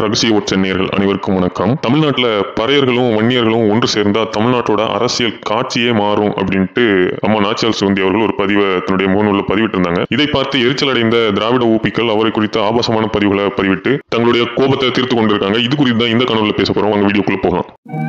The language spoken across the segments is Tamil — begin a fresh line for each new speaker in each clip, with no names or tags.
ரகசிய சென்னையர்கள் அனைவருக்கும் வணக்கம் தமிழ்நாட்டுல பறையர்களும் வன்னியர்களும் ஒன்று சேர்ந்தா தமிழ்நாட்டோட அரசியல் காட்சியே மாறும் அப்படின்ட்டு அம்மா நாச்சியால் சிவந்தி அவர்கள் ஒரு பதிவை தன்னுடைய முகநூல்ல பதிவிட்டிருந்தாங்க இதை பார்த்து எரிச்சல் அடைந்த திராவிட ஊப்பிக்கள் அவரை குறித்த ஆபாசமான பதிவுகளை பதிவிட்டு தங்களுடைய கோபத்தை தீர்த்து கொண்டிருக்காங்க இது குறித்து தான் இந்த கனவுல பேச போறோம் வாங்க வீடியோக்குள்ள போகலாம்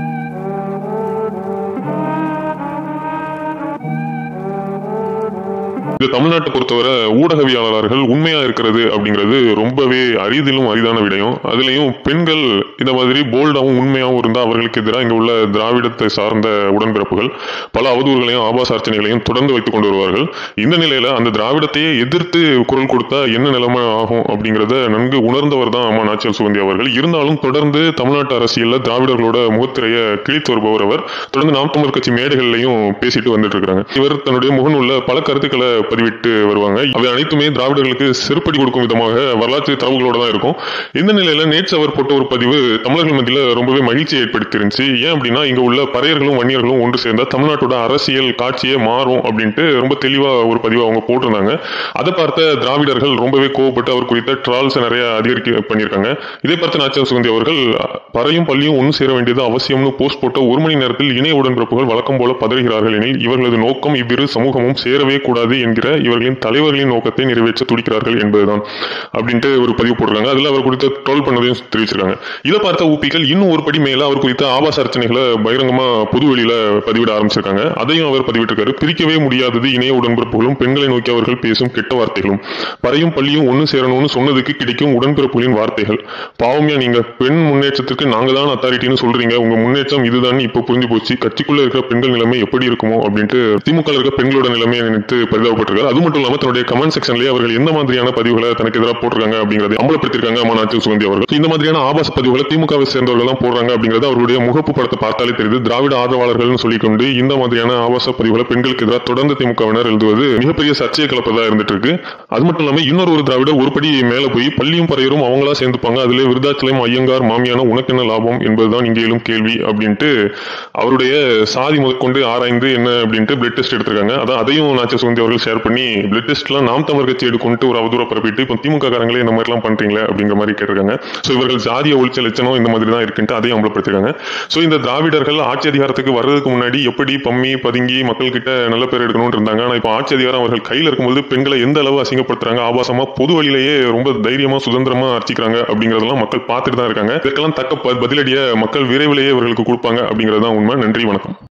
இது தமிழ்நாட்டை பொறுத்தவரை ஊடகவியலாளர்கள் உண்மையா இருக்கிறது அப்படிங்கிறது ரொம்பவே அரிதிலும் அரிதான விடயம் அதுலயும் பெண்கள் இந்த மாதிரி போல்டாவும் உண்மையாவும் இருந்தா அவர்களுக்கு எதிராக இங்க உள்ள திராவிடத்தை சார்ந்த உடன்பிறப்புகள் பல அவதூறுகளையும் ஆபாசார்ச்சனைகளையும் தொடர்ந்து வைத்துக் கொண்டு வருவார்கள் இந்த நிலையில அந்த திராவிடத்தையே எதிர்த்து குரல் கொடுத்தா என்ன நிலைமை ஆகும் அப்படிங்கிறத நன்கு உணர்ந்தவர் தான் அம்மா நாச்சியால் சுகந்தி அவர்கள் இருந்தாலும் தொடர்ந்து தமிழ்நாட்டு அரசியல்ல திராவிடர்களோட முகத்திரைய கிழித்து வருபவர் அவர் தொடர்ந்து நாம் தமிழர் கட்சி மேடைகள்லையும் பேசிட்டு வந்துட்டு இருக்காங்க இவர் தன்னுடைய முகநூல்ல பல கருத்துக்களை பதிவிட்டு வருவாங்க அவை அனைத்துமே திராவிடர்களுக்கு செருப்படி கொடுக்கும் விதமாக வரலாற்று தரவுகளோட தான் இருக்கும் இந்த நிலையில நேற்று அவர் போட்ட ஒரு பதிவு தமிழர்கள் மத்தியில ரொம்பவே மகிழ்ச்சியை ஏற்படுத்திருந்துச்சு ஏன் அப்படின்னா இங்க உள்ள பறையர்களும் வன்னியர்களும் ஒன்று சேர்ந்தா தமிழ்நாட்டோட அரசியல் காட்சியே மாறும் அப்படின்ட்டு ரொம்ப தெளிவா ஒரு பதிவு அவங்க போட்டிருந்தாங்க அதை பார்த்த திராவிடர்கள் ரொம்பவே கோவப்பட்டு அவர் குறித்த ட்ரால்ஸ் நிறைய அதிகரிக்க பண்ணியிருக்காங்க இதை பார்த்து நாச்சியார் சுகந்தி அவர்கள் பறையும் பள்ளியும் ஒன்று சேர வேண்டியது அவசியம்னு போஸ்ட் போட்ட ஒரு மணி நேரத்தில் இணைய உடன்பிறப்புகள் வழக்கம் போல பதறுகிறார்கள் எனில் இவர்களது நோக்கம் இவ்விரு சமூகமும் சேரவே கூடாது என்கிற இவர்களின் தலைவர்களின் நோக்கத்தை நிறைவேற்ற துடிக்கிறார்கள் என்பதுதான் அப்படின்ட்டு ஒரு பதிவு போடுறாங்க அதுல அவர் குறித்த ட்ரோல் பண்ணதையும் தெரிவிச்சிருக்காங்க இதை பார்த்த ஊப்பிகள் இன்னும் ஒரு படி மேல அவர் குறித்த ஆபாச அர்ச்சனைகளை பகிரங்கமா பொது வெளியில பதிவிட ஆரம்பிச்சிருக்காங்க அதையும் அவர் பதிவிட்டிருக்காரு பிரிக்கவே முடியாதது இணைய உடன்பிறப்புகளும் பெண்களை நோக்கி அவர்கள் பேசும் கெட்ட வார்த்தைகளும் பறையும் பள்ளியும் ஒன்று சேரணும்னு சொன்னதுக்கு கிடைக்கும் உடன்பிறப்புகளின் வார்த்தைகள் பாவமியா நீங்க பெண் முன்னேற்றத்திற்கு நாங்க தான் அத்தாரிட்டின்னு சொல்றீங்க உங்க முன்னேற்றம் இதுதான் இப்ப புரிஞ்சு போச்சு கட்சிக்குள்ள இருக்கிற பெண்கள் நிலைமை எப்படி இருக்குமோ அப்படின்ட்டு திமுக இருக்க பெண்களோட நிலைமையை நினைத்து பரிதாபப்பட்டிருக்காரு அது மட்டும் இல்லாம தன்னுடைய கமெண்ட் செக்ஷன்லயே அவர்கள் எந்த மாதிரியான பதிவுகளை தனக்கு எதிராக போட்டிருக்காங்க அப்படிங்கறதை அம்பலப்படுத்திருக்காங்க அம்மா நாச்சில் சுகந்தி அவர்கள் இந்த மாதிரியான ஆபாச பதிவுகளை திமுகவை சேர்ந்தவர்கள் தான் போடுறாங்க அப்படிங்கறது அவருடைய முகப்பு படத்தை பார்த்தாலே தெரியுது திராவிட ஆதரவாளர்கள் சொல்லிக்கொண்டு இந்த மாதிரியான ஆபாச பதிவுகளை பெண்களுக்கு எதிராக தொடர்ந்து திமுகவினர் எழுதுவது மிகப்பெரிய சர்ச்சையை கலப்பதா இருந்துட்டு இருக்கு அது மட்டும் இல்லாம இன்னொரு ஒரு திராவிடர் ஒரு படி மேல போய் பள்ளியும் பறையரும் அவங்களா சேர்ந்துப்பாங்க அதுல விருதாச்சலம் ஐயங்கார் மாமியான உனக்கு என்ன லாபம் என்பதுதான் இங்கே எழும் கேள்வி அப்படின்ட்டு அவருடைய சாதி முதற்கொண்டு ஆராய்ந்து என்ன அப்படின்ட்டு பிளட் டெஸ்ட் எடுத்திருக்காங்க அதான் அதையும் நாச்ச சுகந்தி அவர்கள் ஷேர் பண்ணி பிளட் டெஸ்ட்லாம் நாம் தமிழர் கட்சி எடுக்கொண்டு ஒரு அவதூற பரப்பிட்டு இப்போ திமுக காரங்களே இந்த மாதிரிலாம் பண்றீங்களே அப்படிங்கிற மாதிரி கேட்டிருக்காங்க ஸோ இவர்கள் ஜாதிய ஒழிச்ச லட்சணம் இந்த மாதிரி தான் இருக்குன்ட்டு அதையும் அம்பலப்படுத்திருக்காங்க ஸோ இந்த திராவிடர்கள் ஆட்சி அதிகாரத்துக்கு வர்றதுக்கு முன்னாடி எப்படி பம்மி பதுங்கி மக்கள் கிட்ட நல்ல பேர் எடுக்கணும்னு இருந்தாங்க ஆனால் இப்போ ஆட்சி அதிகாரம் அவர்கள் கையில் இருக்கும்போது பெண்களை எந்த அளவு அசிங்கப்படுத்துறாங்க ஆபாசமா பொது வழியிலேயே ரொம்ப தைரியமா சுதந்திரமா அர்ச்சிக்கிறாங்க அப்படிங்கறதெல்லாம் மக்கள் பார்த்துட்டு தான் இருக்காங்க இதற்கெல்லாம் தக்க ப- பதிலடியை மக்கள் விரைவிலேயே இவர்களுக்கு கொடுப்பாங்க அப்படிங்கிறது தான் உண்மை நன்றி வணக்கம்